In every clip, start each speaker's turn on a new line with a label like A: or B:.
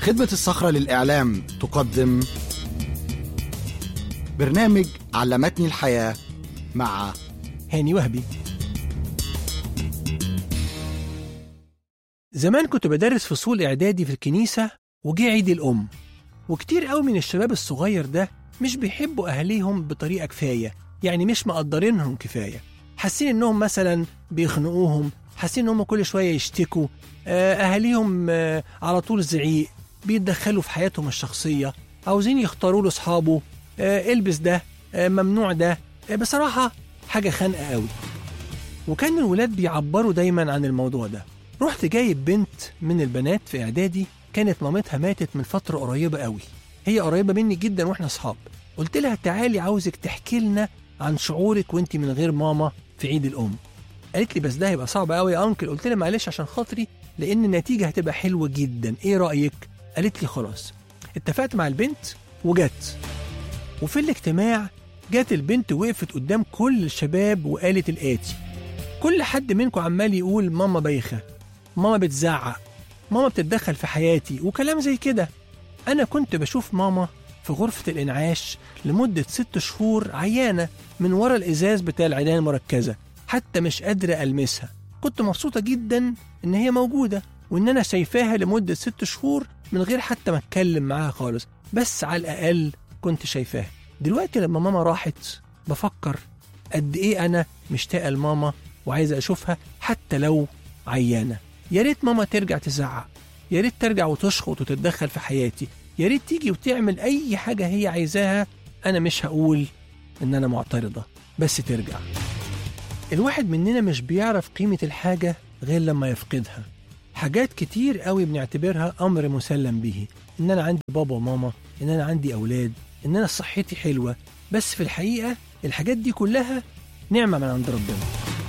A: خدمة الصخرة للإعلام تقدم برنامج علمتني الحياة مع
B: هاني وهبي زمان كنت بدرس فصول إعدادي في الكنيسة وجه عيد الأم وكتير قوي من الشباب الصغير ده مش بيحبوا أهاليهم بطريقة كفاية يعني مش مقدرينهم كفاية حاسين إنهم مثلا بيخنقوهم حاسين إنهم كل شوية يشتكوا آه، أهاليهم آه، على طول زعيق بيتدخلوا في حياتهم الشخصية عاوزين يختاروا له أصحابه آه، البس ده آه، ممنوع ده آه، بصراحة حاجة خانقة قوي وكان الولاد بيعبروا دايما عن الموضوع ده رحت جايب بنت من البنات في اعدادي كانت مامتها ماتت من فتره قريبه قوي هي قريبه مني جدا واحنا اصحاب قلت لها تعالي عاوزك تحكي لنا عن شعورك وانت من غير ماما في عيد الام قالت لي بس ده هيبقى صعب قوي يا انكل قلت لها معلش عشان خاطري لان النتيجه هتبقى حلوه جدا ايه رايك قالت لي خلاص اتفقت مع البنت وجت وفي الاجتماع جت البنت وقفت قدام كل الشباب وقالت الاتي كل حد منكم عمال يقول ماما بايخه ماما بتزعق ماما بتتدخل في حياتي وكلام زي كده انا كنت بشوف ماما في غرفة الإنعاش لمدة ست شهور عيانة من ورا الإزاز بتاع العناية المركزة حتى مش قادرة ألمسها كنت مبسوطة جدا إن هي موجودة وإن أنا شايفاها لمدة ست شهور من غير حتى ما أتكلم معاها خالص بس على الأقل كنت شايفاها دلوقتي لما ماما راحت بفكر قد إيه أنا مشتاقة لماما وعايزة أشوفها حتى لو عيانة يا ريت ماما ترجع تزعق يا ريت ترجع وتشخط وتتدخل في حياتي يا ريت تيجي وتعمل اي حاجه هي عايزاها انا مش هقول ان انا معترضه بس ترجع الواحد مننا مش بيعرف قيمه الحاجه غير لما يفقدها حاجات كتير قوي بنعتبرها امر مسلم به ان انا عندي بابا وماما ان انا عندي اولاد ان انا صحتي حلوه بس في الحقيقه الحاجات دي كلها نعمه من عند ربنا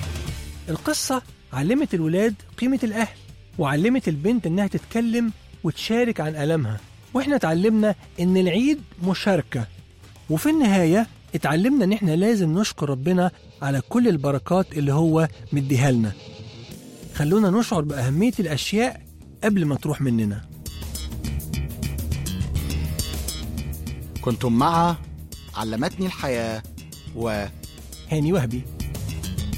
B: القصه علمت الولاد قيمه الاهل وعلمت البنت انها تتكلم وتشارك عن ألمها واحنا اتعلمنا ان العيد مشاركة وفي النهاية اتعلمنا ان احنا لازم نشكر ربنا على كل البركات اللي هو مديها لنا خلونا نشعر بأهمية الأشياء قبل ما تروح مننا
A: كنتم مع علمتني الحياة و
B: هاني وهبي